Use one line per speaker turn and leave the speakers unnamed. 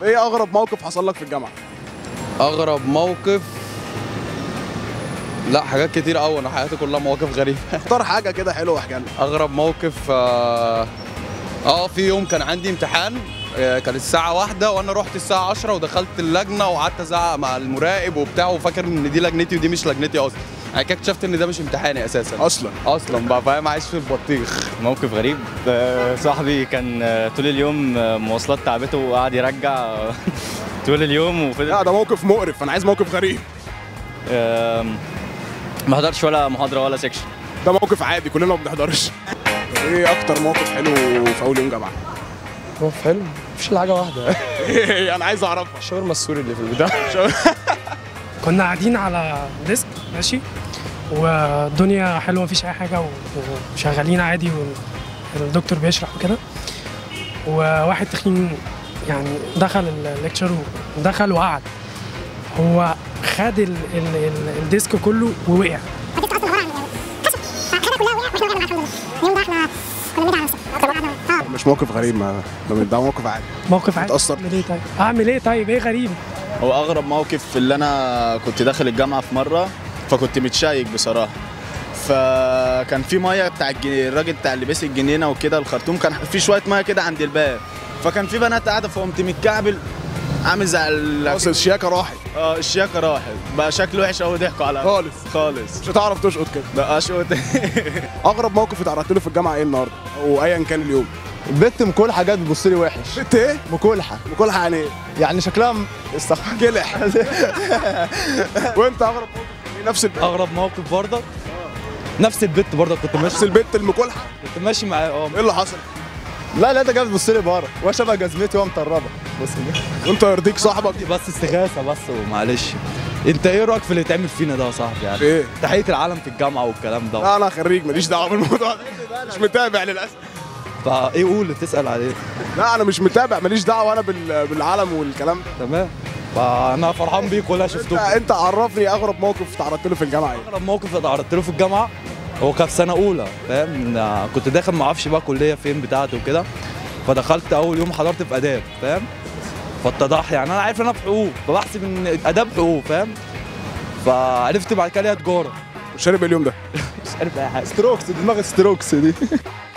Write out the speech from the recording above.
ايه اغرب موقف حصل لك في الجامعه
اغرب موقف لا حاجات كتير قوي انا حياتي كلها مواقف غريبه
اختار حاجه كده حلوه احكي لنا
اغرب موقف اه آه، في يوم كان عندي امتحان آه، كان الساعة واحدة وأنا رحت الساعة 10 ودخلت اللجنة وقعدت أزعق مع المراقب وبتاع وفاكر إن دي لجنتي ودي مش لجنتي أصلا. بعد كده اكتشفت إن ده مش امتحاني أساسا.
اصلا
أصلا بقى فاهم عايش في البطيخ.
موقف غريب آه، صاحبي كان آه، طول اليوم آه، مواصلات تعبته وقعد يرجع آه، طول اليوم وفضل
لا ده موقف مقرف انا عايز موقف غريب
آم، ما حضرش ولا محاضره ولا سيكشن
ده موقف عادي كلنا ما بنحضرش ايه اكتر موقف حلو في اول يوم جامعه
موقف حلو مفيش الا حاجه واحده
ايه انا عايز اعرفها
الشاورما السوري اللي في البتاع
كنا قاعدين على ديسك ماشي والدنيا حلوه مفيش اي حاجه و- وشغالين عادي والدكتور بيشرح وكده وواحد تخين يعني دخل الليكتشر ودخل وقعد هو خد ال ال ال الديسك كله ووقع
مش موقف غريب ما ده ده موقف عادي
موقف عادي
اتأثرت؟
اعمل ايه طيب اعمل ايه طيب ايه غريب
هو اغرب موقف اللي انا كنت داخل الجامعه في مره فكنت متشيك بصراحه فكان في ميه بتاع الج- الراجل بتاع اللي بيس الجنينه وكده الخرطوم كان في شويه ميه كده عند الباب فكان في بنات قاعده فقمت متكعبل عامل زي ال-
خلاص الشياكه راحت
اه الشياكه راحت بقى شكله وحش قوي ضحكوا على
خالص
خالص
مش هتعرف تشقط كده
بقى شوت
اغرب موقف اتعرضت له في الجامعه ايه النهارده او ايا كان اليوم
البت مكولحه جت بتبص لي وحش
بنت ايه
مكولحه
بكل حاجه يعني ايه
يعني شكلها م- استغفر
جلح وانت اغرب موقف إيه؟ نفس البنت
أغرب موقف برضك نفس البت برضك كنت ماشي
نفس البنت المكولحه
كنت ماشي مع اه
ايه اللي حصل
لا لا ده جت بتبص لي بره وهو شبه جزمتي وهو مطربه بص دي
وانت يرضيك صاحبك
بس استغاثة بس ومعلش انت ايه رايك في اللي اتعمل فينا ده يا صاحبي يعني
ايه
تحيه العالم في الجامعه والكلام ده
لا انا خريج ماليش دعوه بالموضوع ده مش متابع للاسف
فايه قول اللي تسال عليه
لا انا مش متابع ماليش دعوه انا بال- بالعالم والكلام ده
تمام فانا فرحان بيك ولا
انت,
شفتكم
انت عرفني اغرب موقف تعرضت له في الجامعه ايه
اغرب موقف اتعرضت له في الجامعه هو كان في سنه اولى فاهم إن كنت داخل ما اعرفش بقى كليه فين بتاعتي وكده فدخلت اول يوم حضرت في اداب فاهم فاتضح يعني انا عارف ان انا في حقوق فبحسب ان اداب حقوق فاهم فعرفت بعد كده ليها تجاره
شارب إيه اليوم ده
مش عارف اي حاجه
ستروكس دماغ ستروكس دي